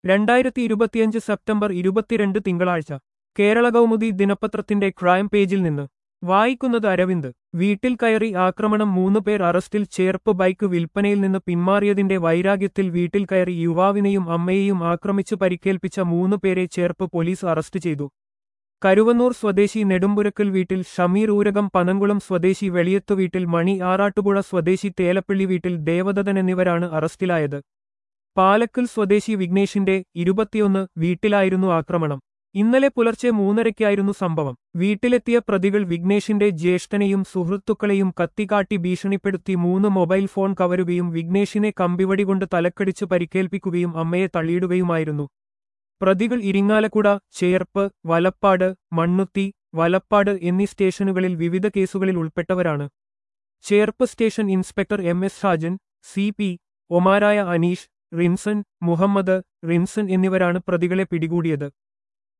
രണ്ടായിരത്തി ഇരുപത്തിയഞ്ച് സെപ്റ്റംബർ ഇരുപത്തിരണ്ട് തിങ്കളാഴ്ച കേരള കൗമുദി ദിനപത്രത്തിന്റെ ക്രൈം പേജിൽ നിന്ന് വായിക്കുന്നത് അരവിന്ദ് വീട്ടിൽ കയറി ആക്രമണം മൂന്ന് പേർ അറസ്റ്റിൽ ചേർപ്പ് ബൈക്ക് വിൽപ്പനയിൽ നിന്ന് പിന്മാറിയതിന്റെ വൈരാഗ്യത്തിൽ വീട്ടിൽ കയറി യുവാവിനെയും അമ്മയെയും ആക്രമിച്ചു പരിക്കേൽപ്പിച്ച മൂന്ന് പേരെ ചേർപ്പ് പോലീസ് അറസ്റ്റ് ചെയ്തു കരുവന്നൂർ സ്വദേശി നെടുമ്പുരക്കൽ വീട്ടിൽ ഷമീർ ഊരകം പനങ്കുളം സ്വദേശി വെളിയത്തു വീട്ടിൽ മണി ആറാട്ടുപുഴ സ്വദേശി തേലപ്പള്ളി വീട്ടിൽ ദേവദത്തൻ എന്നിവരാണ് അറസ്റ്റിലായത് പാലക്കൽ സ്വദേശി വിഘ്നേഷിന്റെ ഇരുപത്തിയൊന്ന് വീട്ടിലായിരുന്നു ആക്രമണം ഇന്നലെ പുലർച്ചെ മൂന്നരയ്ക്കായിരുന്നു സംഭവം വീട്ടിലെത്തിയ പ്രതികൾ വിഘ്നേഷിന്റെ ജ്യേഷ്ഠനെയും സുഹൃത്തുക്കളെയും കത്തികാട്ടി ഭീഷണിപ്പെടുത്തി മൂന്ന് മൊബൈൽ ഫോൺ കവരുകയും വിഘ്നേഷിനെ കമ്പിവടി കൊണ്ട് തലക്കടിച്ച് പരിക്കേൽപ്പിക്കുകയും അമ്മയെ തള്ളിയിടുകയുമായിരുന്നു പ്രതികൾ ഇരിങ്ങാലക്കുട ചേർപ്പ് വലപ്പാട് മണ്ണുത്തി വലപ്പാട് എന്നീ സ്റ്റേഷനുകളിൽ വിവിധ കേസുകളിൽ ഉൾപ്പെട്ടവരാണ് Cherpu station inspector M S Shajan C P ഒമാരായ അനീഷ് റിൻസൺ മുഹമ്മദ് റിൻസൺ എന്നിവരാണ് പ്രതികളെ പിടികൂടിയത്